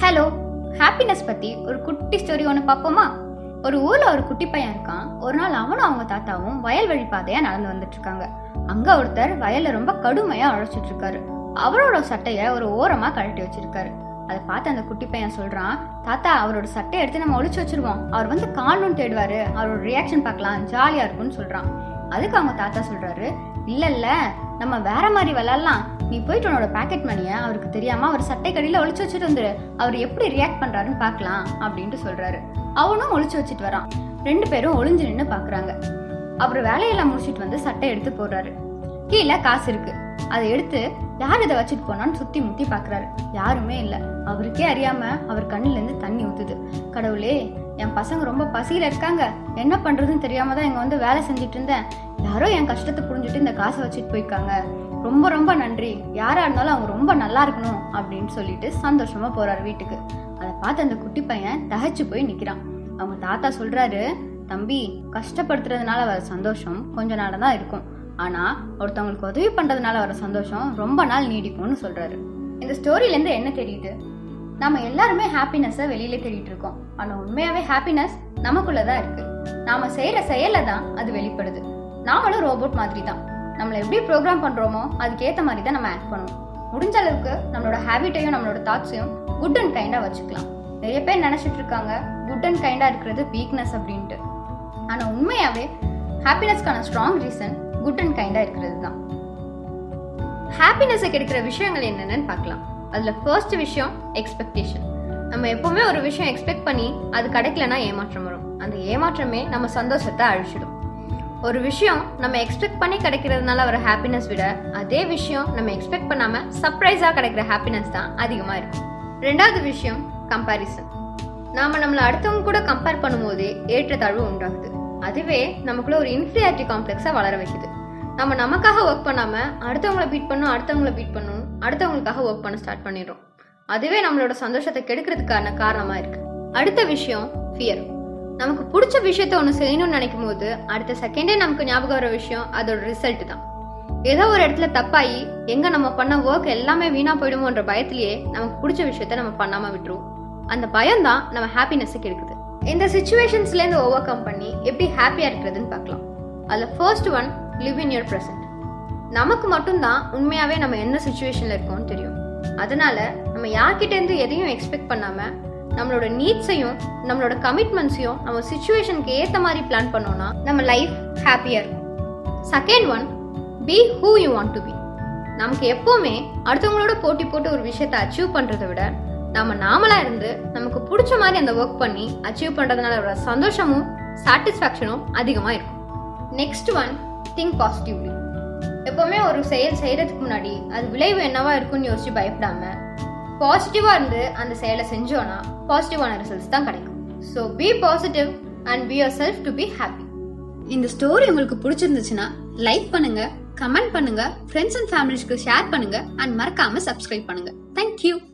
hello happiness பத்தி ஒரு குட்டி ஸ்டோரி ஒன்று பார்ப்போமா ஒரு ஊர்ல ஒரு குட்டி பையன் இருக்கான் ஒரு நாள் அவனும் அவங்க தாத்தாவும் வயல் வழி பாதையா நடந்து வந்துட்டு இருக்காங்க அங்க ஒருத்தர் வயல்ல ரொம்ப கடுமையா உழைச்சிட்டு இருக்காரு அவரோட சட்டைய ஒரு ஓரமா கழட்டி வச்சிருக்காரு அதை பார்த்து அந்த குட்டி பையன் சொல்றான் தாத்தா அவரோட சட்டையை எடுத்து நம்ம ஒளிச்சு வச்சிருவோம் அவர் வந்து காணணும்னு தேடுவாரு அவரோட ரியாக்ஷன் பார்க்கலாம் ஜாலியா இருக்கும்னு சொல்றான் அதுக்கு அவங்க தாத்தா சொல்றாரு இல்ல இல்ல நம்ம வேற மாதிரி விளையாடலாம் நீ போயிட்டு உன்னோட பாக்கெட் மணியை அவருக்கு தெரியாம அவர் சட்டை கடியில ஒளிச்சு வச்சுட்டு வந்துரு அவர் எப்படி ரியாக்ட் பண்றாருன்னு பார்க்கலாம் அப்படின்ட்டு சொல்றாரு அவனும் ஒளிச்சு வச்சுட்டு வரான் ரெண்டு பேரும் ஒளிஞ்சு நின்று பாக்குறாங்க அவர் வேலையெல்லாம் முடிச்சிட்டு வந்து சட்டை எடுத்து போடுறாரு கீழே காசு இருக்கு அதை எடுத்து யார் இதை வச்சுட்டு போனான்னு சுத்தி முத்தி பாக்குறாரு யாருமே இல்ல அவருக்கே அறியாம அவர் கண்ணுல இருந்து தண்ணி ஊத்துது கடவுளே என் பசங்க ரொம்ப பசியில இருக்காங்க என்ன பண்றதுன்னு தெரியாம தான் இங்க வந்து வேலை செஞ்சுட்டு இருந்தேன் யாரோ என் கஷ்டத்தை புரிஞ்சுட்டு இந்த காசை வச்சுட்டு போயிருக்காங்க ரொம்ப ரொம்ப நன்றி யாரா இருந்தாலும் அவங்க ரொம்ப நல்லா இருக்கணும் அப்படின்னு சொல்லிட்டு சந்தோஷமா போறாரு வீட்டுக்கு அதை பார்த்து அந்த குட்டி பையன் தகைச்சு போய் நிக்கிறான் அவங்க தாத்தா சொல்றாரு தம்பி கஷ்டப்படுத்துறதுனால வர சந்தோஷம் கொஞ்ச நாள் தான் இருக்கும் ஆனா ஒருத்தவங்களுக்கு உதவி பண்றதுனால வர சந்தோஷம் ரொம்ப நாள் நீடிக்கும்னு சொல்றாரு இந்த ஸ்டோரியில இருந்து என்ன தெரியுது நாம எல்லாருமே ஹாப்பினஸை வெளியில தேடிட்டு இருக்கோம் ஆனா உண்மையாவே ஹாப்பினஸ் நமக்குள்ளதான் இருக்கு நாம செய்யற செயல்ல தான் அது வெளிப்படுது நாமளும் ரோபோட் மாதிரி தான் நம்மளை எப்படி ப்ரோக்ராம் பண்றோமோ அதுக்கேத்த மாதிரி தான் நம்ம ஆக்ட் பண்ணணும் முடிஞ்ச அளவுக்கு நம்மளோட ஹேபிட்டையும் நம்மளோட தாட்ஸையும் குட் அண்ட் கைண்டா வச்சுக்கலாம் நிறைய பேர் நினைச்சிட்டு இருக்காங்க குட் அண்ட் கைண்டா இருக்கிறது வீக்னஸ் அப்படின்ட்டு ஆனா உண்மையாவே ஹாப்பினஸ்க்கான ஸ்ட்ராங் ரீசன் குட் அண்ட் கைண்டா இருக்கிறது தான் ஹாப்பினஸை கிடைக்கிற விஷயங்கள் என்னென்னு பார்க்கலாம் அதுல ஃபர்ஸ்ட் விஷயம் எக்ஸ்பெக்டேஷன் நம்ம எப்பவுமே ஒரு விஷயம் எக்ஸ்பெக்ட் பண்ணி அது கிடைக்கலனா ஏமாற்றம் வரும் அந்த ஏமாற்றமே நம்ம சந்தோஷத்தை அழிச்சிடும் ஒரு விஷயம் நம்ம எக்ஸ்பெக்ட் பண்ணி கிடைக்கிறதுனால வர ஹாப்பினஸ் விட அதே விஷயம் நம்ம எக்ஸ்பெக்ட் பண்ணாம சர்ப்ரைஸா கிடைக்கிற ஹாப்பினஸ் தான் அதிகமா இருக்கும் ரெண்டாவது விஷயம் கம்பாரிசன் நாம நம்மள அடுத்தவங்க கூட கம்பேர் பண்ணும்போதே ஏற்றத்தாழ்வு உண்டாகுது அதுவே நமக்குள்ள ஒரு இன்ஃபீரியாரிட்டி காம்ப்ளெக்ஸை வளர வைக்குது நம்ம நமக்காக ஒர்க் பண்ணாம அடுத்தவங்கள பீட் பண்ணும் அடுத்தவங்கள பீட் பண்ணணும் அடுத்தவங்களுக்காக ஒர்க் பண்ண ஸ்டார்ட் பண்ணிடுறோம் அதுவே நம்மளோட சந்தோஷத்தை கெடுக்கிறதுக்கான காரணமா இருக்கு அடுத்த விஷயம் ஃபியர் நமக்கு பிடிச்ச விஷயத்த ஒன்று செய்யணும்னு நினைக்கும் போது அடுத்த செகண்டே நமக்கு ஞாபகம் வர விஷயம் அதோட ரிசல்ட் தான் ஏதோ ஒரு இடத்துல தப்பாயி எங்க நம்ம பண்ண ஒர்க் எல்லாமே வீணா போயிடுமோன்ற பயத்திலேயே நமக்கு பிடிச்ச விஷயத்த நம்ம பண்ணாம விட்டுருவோம் அந்த பயம் தான் நம்ம ஹாப்பினஸ் கெடுக்குது இந்த சுச்சுவேஷன்ஸ்ல இருந்து ஓவர் கம் பண்ணி எப்படி ஹாப்பியா இருக்கிறதுன்னு பார்க்கலாம் அதுல first one live in your present நமக்கு மட்டும்தான் உண்மையாவே நம்ம எந்த சுச்சுவேஷன்ல இருக்கோம்னு தெரியும் அதனால நம்ம யார்கிட்ட இருந்து எதையும் எக்ஸ்பெக்ட் பண்ணாம நம்மளோட நீட்ஸையும் நம்மளோட கமிட்மெண்ட்ஸையும் நம்ம சுச்சுவேஷனுக்கு ஏத்த மாதிரி பிளான் பண்ணோம்னா நம்ம லைஃப் ஹாப்பியா இருக்கும் second one be who you want to be நமக்கு எப்பவுமே அடுத்தவங்களோட போட்டி போட்டு ஒரு விஷயத்த அச்சீவ் பண்றதை விட நாம நாமளா இருந்து நமக்கு பிடிச்ச மாதிரி அந்த ஒர்க் பண்ணி அச்சீவ் பண்றதுனால வர சந்தோஷமும் சாட்டிஸ்ஃபேக்ஷனும் அதிகமா இருக்கும் நெக்ஸ்ட் ஒன் திங்க் பாசிட்டிவ்லி எப்பவுமே ஒரு செயல் செய்யறதுக்கு முன்னாடி அது விளைவு என்னவா இருக்கும்னு யோசிச்சு பயப்படாம பாசிட்டிவா இருந்து அந்த செயலை செஞ்சோம்னா பாசிட்டிவான ரிசல்ட்ஸ் தான் கிடைக்கும் so be positive and be yourself to be happy இந்த ஸ்டோரி உங்களுக்கு பிடிச்சிருந்துச்சுன்னா லைக் பண்ணுங்க கமெண்ட் பண்ணுங்க ஃப்ரெண்ட்ஸ் அண்ட் ஃபேமிலிஸ்க்கு ஷேர் பண்ணுங்க அண்ட் மறக்காம சப்ஸ்கிரைப் பண்ணுங்க தேங்க்யூ